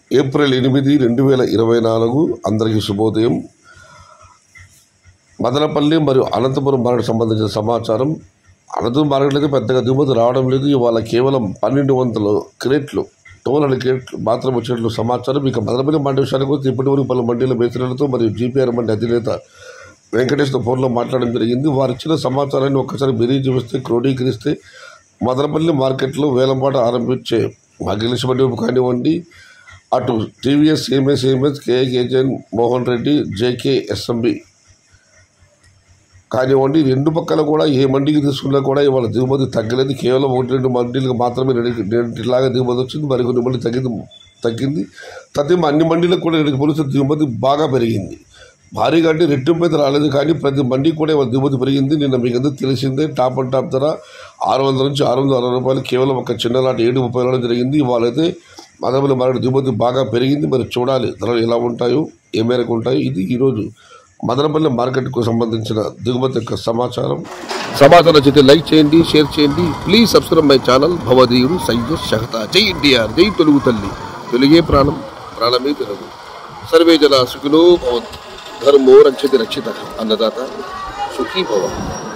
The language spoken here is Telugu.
ఏప్రిల్ ఎనిమిది రెండు వేల ఇరవై నాలుగు అందరికీ శుభోదయం మదనపల్లి మరియు అనంతపురం మార్కెట్ సంబంధించిన సమాచారం అనంతపురం మార్కెట్లకి పెద్దగా దిగుమతి రావడం లేదు ఇవాళ కేవలం పన్నెండు వందల క్రేట్లు టోల్ అండ్ క్రేట్లు మాత్రం వచ్చినట్లు సమాచారం ఇక మదనపల్లి మండి విషయానికి వస్తే ఇప్పటి వరకు పలు మండీల మేస్త్రులతో మరియు జీపీఆర్ మండి అధినేత వెంకటేష్తో ఫోన్లో మాట్లాడడం జరిగింది వారు ఇచ్చిన సమాచారాన్ని ఒక్కసారి బెరీజ్ వస్తే క్రోడీకరిస్తే మదనపల్లి మార్కెట్లో వేలంపాట ఆరంభించే మగిలిష్ మండి కానివ్వండి అటు టీవీఎస్ సిఎంఎస్ సిఎంఎస్ కేకేజన్ మోహన్ రెడ్డి జేకే ఎస్ఎంబి కానివ్వండి రెండు పక్కల కూడా ఏ మండికి తీసుకున్నా కూడా ఇవాళ దిగుమతి తగ్గలేదు కేవలం ఒకటి రెండు మండీలకు మాత్రమే రెండు రెండింటిలాగా దిగుమతి వచ్చింది మరికొన్ని మంది తగ్గింది తగ్గింది తద్దిమ అన్ని మండీలకు కూడా రెండు పోలిస్తే దిగుమతి బాగా పెరిగింది భారీగా అంటే రెట్టింపు అయితే రాలేదు కానీ ప్రతి మండీకి కూడా ఇవాళ దిగుమతి పెరిగింది నిన్న మీకు అందరూ తెలిసిందే టాప్ అండ్ టాప్ ధర ఆరు వందల నుంచి ఆరు వందల అరవై రూపాయలు కేవలం ఒక చిన్ననాటి ఏడు ముప్పై రావడం జరిగింది ఇవాళైతే మదనపల్లి మార్కెట్ దిగుమతి బాగా పెరిగింది మరి చూడాలి ధరలు ఎలా ఉంటాయో ఏ మేరకు ఉంటాయో ఇది ఈరోజు మదనపల్లి మార్కెట్కు సంబంధించిన దిగుమతి యొక్క సమాచారం సమాచారం నచ్చితే లైక్ చేయండి షేర్ చేయండి ప్లీజ్ సబ్స్క్రైబ్ మై ఛానల్ భవదీయుడు సయ్యద్ షహతా జై ఎన్టీఆర్ జై తెలుగు తల్లి తెలుగే ప్రాణం ప్రాణమే తెలుగు సర్వే జన సుఖినో భవంతు ధర్మో రక్షతి రక్షిత అన్నదాత సుఖీ భవ